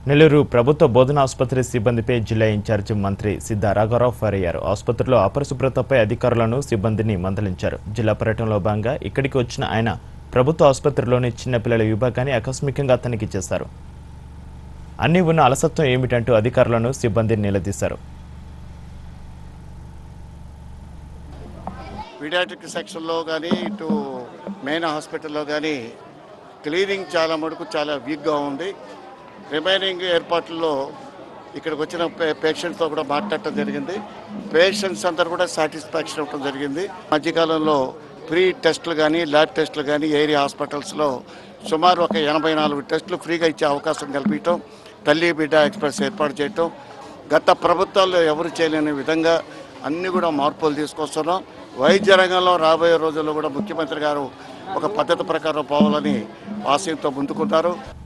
నెల్లూరు ప్రభుత్వ బోధన ఆసుపత్రి సిబ్బందిపై జిల్లా ఇన్ఛార్జి మంత్రి సిద్ధా రాఘవరావు ఫైర్ అయ్యారు ఆసుపత్రిలో అపరిశుభ్రతపై అధికారులను సిబ్బందిని మందలించారు జిల్లా పర్యటనలో భాగంగా ఇక్కడికి వచ్చిన ఆయన ప్రభుత్వ ఆసుపత్రిలోని చిన్నపిల్లల విభాగాన్ని ఆకస్మికంగా తనిఖీ చేశారు అన్నీ ఉన్న అలసత్వం ఏమిటంటూ అధికారులను సిబ్బందిని నిలదీశారు పీడియాట్రిక్ సెక్షన్లో కానీ ఇటు మెయిన్ హాస్పిటల్లో కానీ క్లీనింగ్ చాలా మటుకు చాలా వీక్గా ఉంది రిమైనింగ్ ఏర్పాట్లలో ఇక్కడికి వచ్చిన పే- పేషెంట్స్తో కూడా మాట్లాడటం జరిగింది పేషెంట్స్ అందరు కూడా సాటిస్ఫాక్షన్ ఇవ్వడం జరిగింది మధ్యకాలంలో ఫ్రీ టెస్టులు కానీ ల్యాబ్ టెస్టులు కానీ ఏరియా హాస్పిటల్స్లో సుమారు ఒక ఎనభై నాలుగు టెస్టులు ఫ్రీగా ఇచ్చే అవకాశం కల్పించడం తల్లి బిడ్డ ఎక్స్ప్రెస్ ఏర్పాటు చేయటం గత ప్రభుత్వాల్లో ఎవరు చేయలేని విధంగా అన్ని కూడా మార్పులు తీసుకొస్తున్నాం వైద్య రంగంలో రాబోయే రోజుల్లో కూడా ముఖ్యమంత్రి గారు ఒక పద్ధతి ప్రకారం పోవాలని ఆశయంతో ముందుకుంటారు